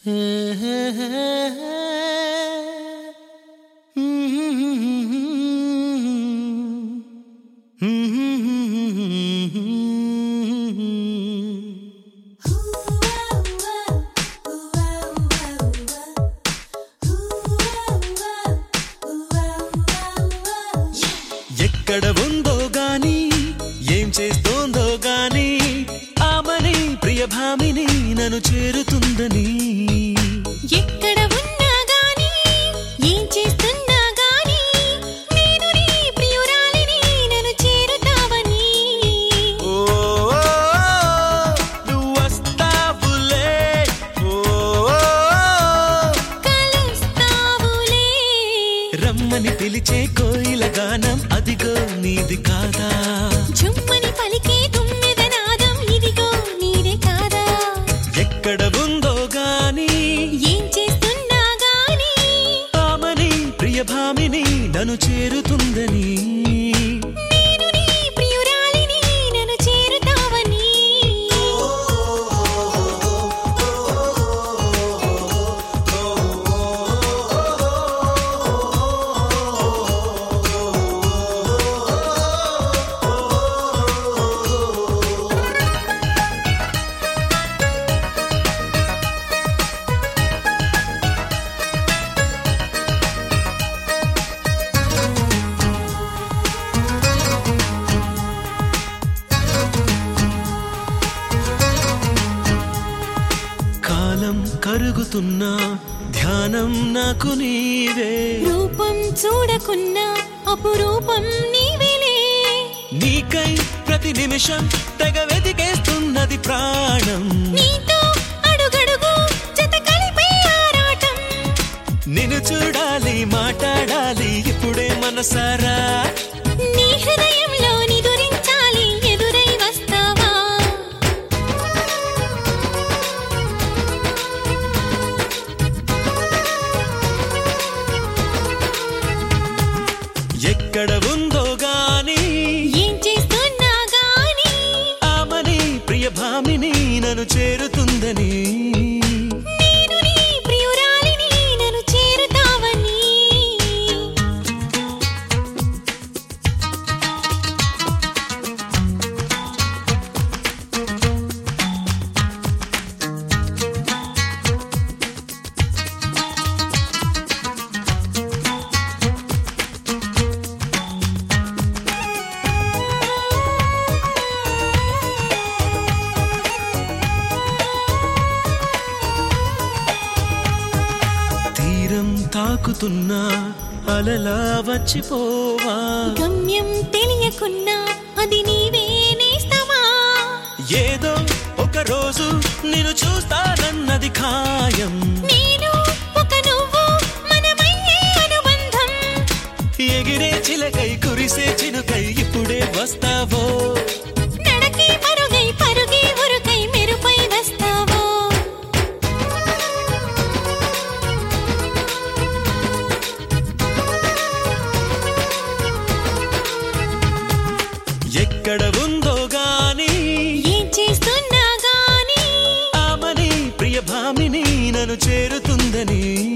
ఎక్కడ ఉందో గాని ఏం చేస్తోందో గాని ఆమని ప్రియభామిని నన్ను చేరుతుందని ఎక్కడ ఉన్నా గాని ఏం చేస్తున్నా గాని నేను నీ ప్రియురాలిని నన్ను చేరుతావని ఓ నువ్వు వస్తావులే ఓ కలుస్తావులే రమ్మని పిలిచే కోయిల గానం అదిగో నీది కాదా చుమ్మని పలికే తుమ్మెద నాదం ఇదిగో నీదే కాదా ఎక్కడ ఉందో గాని ఏం చేస్తున్నా గాని ఆమని ప్రియభామిని నన్ను చేరుతుందని నేను నీ ప్రియురాలిని నన్ను చేరుతావని కాలం కరుగుతున్నా ధ్యానం నాకు నీవే రూపం చూడకున్నా అపురూపం నీవేలే నీకై ప్రతి నిమిషం తెగ వెతికేస్తున్నది ప్రాణం నీతో అడుగడుగు జత కలిపే ఆరాటం నిన్ను చూడాలి మాట్లాడాలి ఇప్పుడే మనసారా నీ హృదయంలో నిదురించాలి ఎదురై వస్తావా ఎక్కడ ఉందో గాని ఏం చేస్తున్నా గాని ఆమని ప్రియభామిని నన్ను చేరుతుందని నేను నీ ప్రియురాలిని నన్ను చేరుతావని తీరం తాకుతున్నా అలలా వచ్చిపోవా గమ్యం తెలియకున్నా అది నీవే నేస్తావా ఏదో ఒక రోజు నేను చూస్తానన్నది ఖాయం నేను ఒక నువ్వు మనమయ్యే అనుబంధం ఎగిరే చిలకై కురిసే చినుకై ఇప్పుడే వస్తావో నడకే పరుగై పరుగే ఉరుకై మెరుపై వస్తావో ఎక్కడ ఉందో గాని ఏం చేస్తున్నా గాని ఆమని ప్రియభామిని నన్ను చేరుతుందని